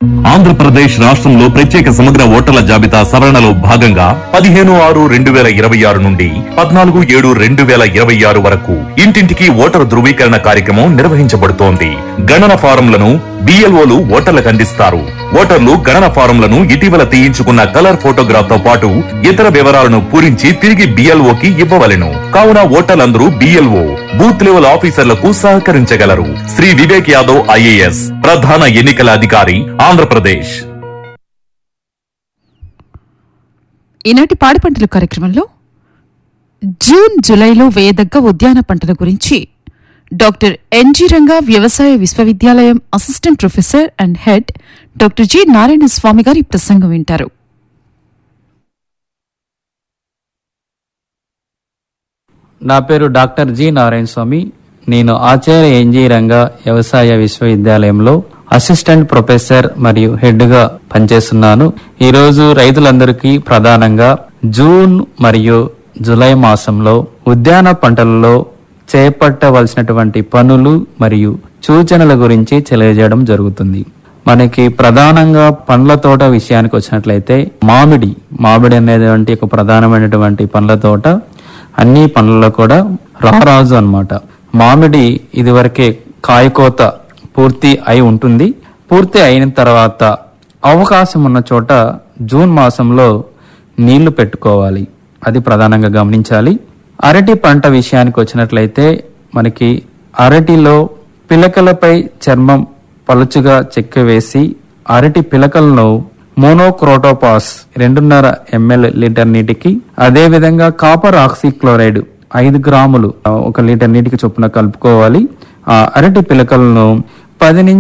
ఆంధ్రప్రదేశ్ రాష్ట్రంలో ప్రత్యేక సమగ్ర ఓటర్ల జాబితా సవరణలో భాగంగా పదిహేను ఆరు రెండు వేల ఇరవై ఆరు నుండి పద్నాలుగు ఏడు రెండు వేల ఇరవై ఆరు వరకు ఇంటింటికి ఓటరు ధృవీకరణ కార్యక్రమం నిర్వహించబడుతోంది గణన ఫారంలను బిఎల్ఓలు ఓటర్లకు అందిస్తారు ఓటర్లు గణన ఫారంలను ఇటీవల తీయించుకున్న కలర్ ఫోటోగ్రాఫ్ తో పాటు ఇతర వివరాలను పూరించి తిరిగి బిఎల్ఓకి ఇవ్వవలెను కావున ఓటర్లందరూ బిఎల్ఓ బూత్ లెవెల్ ఆఫీసర్లకు సహకరించగలరు శ్రీ వివేక్ యాదవ్ ఐఏఎస్ ప్రధాన ఎన్నికల అధికారి ఆంధ్రప్రదేశ్ ఈనాటి పాడి పంటల కార్యక్రమంలో జూన్ జూలైలో వేయదగ్గ ఉద్యాన పంటల గురించి డాక్టర్ ఎన్జి రంగా వ్యవసాయ విశ్వవిద్యాలయం assistant professor and head doctor G Narayana Swamy గారి ప్రసంగం వింటారు నా పేరు డాక్టర్ జి నారాయణ స్వామి నేను ఆచార్య ఎన్జి రంగా వ్యవసాయ విశ్వవిద్యాలయంలో అసిస్టెంట్ ప్రొఫెసర్ మరియు హెడ్ గా పనిచేస్తున్నాను ఈరోజు రైతులందరికీ ప్రధానంగా జూన్ మరియు జూలై మాసంలో ఉద్యాన పంటలలో చేపట్టవలసినటువంటి పనులు మరియు సూచనల గురించి తెలియజేయడం జరుగుతుంది మనకి ప్రధానంగా పండ్ల తోట విషయానికి వచ్చినట్లయితే మామిడి మామిడి అనేటువంటి ఒక ప్రధానమైనటువంటి పండ్ల తోట అన్ని పండ్లలో కూడా రారాజు అన్నమాట మామిడి ఇదివరకే కాయకోత పూర్తి అయి ఉంటుంది పూర్తి అయిన తర్వాత అవకాశం ఉన్న చోట జూన్ మాసంలో నీళ్లు పెట్టుకోవాలి అది ప్రధానంగా గమనించాలి అరటి పంట విషయానికి వచ్చినట్లయితే మనకి అరటిలో పిలకలపై చర్మం పలుచుగా చెక్కివేసి అరటి పిలకలను మోనోక్రోటోపాస్ రెండున్నర ఎంఎల్ లీటర్ నీటికి అదే విధంగా కాపర్ ఆక్సిక్లోరైడ్ ఐదు గ్రాములు ఆ, ఒక లీటర్ నీటికి చొప్పున కలుపుకోవాలి ఆ అరటి పిలకలను పది నుంచి